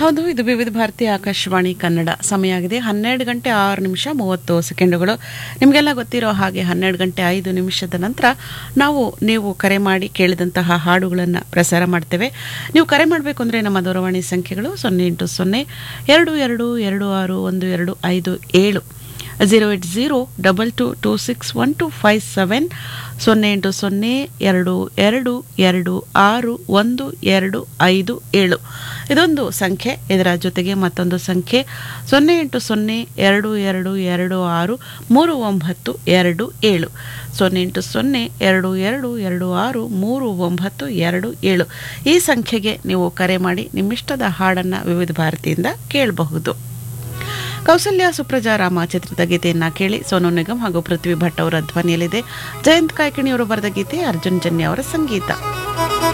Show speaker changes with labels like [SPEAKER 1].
[SPEAKER 1] ಹೌದು ಇದು ವಿವಿಧ ಭಾರತಿ ಆಕಾಶವಾಣಿ ಕನ್ನಡ ಸಮಯ ಆಗಿದೆ ಹನ್ನೆರಡು ಗಂಟೆ ಆರು ನಿಮಿಷ ಮೂವತ್ತು ಸೆಕೆಂಡುಗಳು ನಿಮಗೆಲ್ಲ ಗೊತ್ತಿರೋ ಹಾಗೆ ಹನ್ನೆರಡು ಗಂಟೆ ಐದು ನಿಮಿಷದ ನಂತರ ನಾವು ನೀವು ಕರೆ ಮಾಡಿ ಕೇಳಿದಂತಹ ಹಾಡುಗಳನ್ನು ಪ್ರಸಾರ ಮಾಡ್ತೇವೆ ನೀವು ಕರೆ ಮಾಡಬೇಕು ಅಂದರೆ ನಮ್ಮ ದೂರವಾಣಿ ಸಂಖ್ಯೆಗಳು ಸೊನ್ನೆ ಎಂಟು ಸೊನ್ನೆ ಎರಡು ಎರಡು ಎರಡು ಆರು ಒಂದು ಎರಡು ಐದು ಏಳು zero eight zero double two two six one two five seven ಸೊನ್ನೆ ಎಂಟು ಸೊನ್ನೆ ಎರಡು ಎರಡು ಎರಡು ಆರು ಒಂದು ಎರಡು ಐದು ಏಳು ಇದೊಂದು ಸಂಖ್ಯೆ ಇದರ ಜೊತೆಗೆ ಮತ್ತೊಂದು ಸಂಖ್ಯೆ ಸೊನ್ನೆ ಎಂಟು ಸೊನ್ನೆ ಎರಡು ಎರಡು ಎರಡು ಆರು ಮೂರು ಒಂಬತ್ತು ಎರಡು ಏಳು ಸೊನ್ನೆ ಎಂಟು ಸೊನ್ನೆ ಎರಡು ಎರಡು ಎರಡು ಆರು ಮೂರು ಒಂಬತ್ತು ಎರಡು ಏಳು ಈ ಸಂಖ್ಯೆಗೆ ನೀವು ಕರೆ ಮಾಡಿ ನಿಮ್ಮಿಷ್ಟದ ಹಾಡನ್ನು ವಿವಿಧ ಭಾರತಿಯಿಂದ ಕೇಳಬಹುದು ಕೌಸಲ್ಯ ಸುಪ್ರಜಾ ರಾಮ ಚಿತ್ರದ ಗೀತೆಯನ್ನ ಕೇಳಿ ಸೋನು ನಿಗಮ್ ಹಾಗೂ ಪೃಥ್ವಿ ಭಟ್ ಅವರ ಧ್ವನಿಯಲ್ಲಿದೆ ಜಯಂತ್ ಕಾಯ್ಕಿಣಿಯವರು ಬರೆದ ಗೀತೆ ಅರ್ಜುನ್ ಜನ್ಯ ಅವರ ಸಂಗೀತ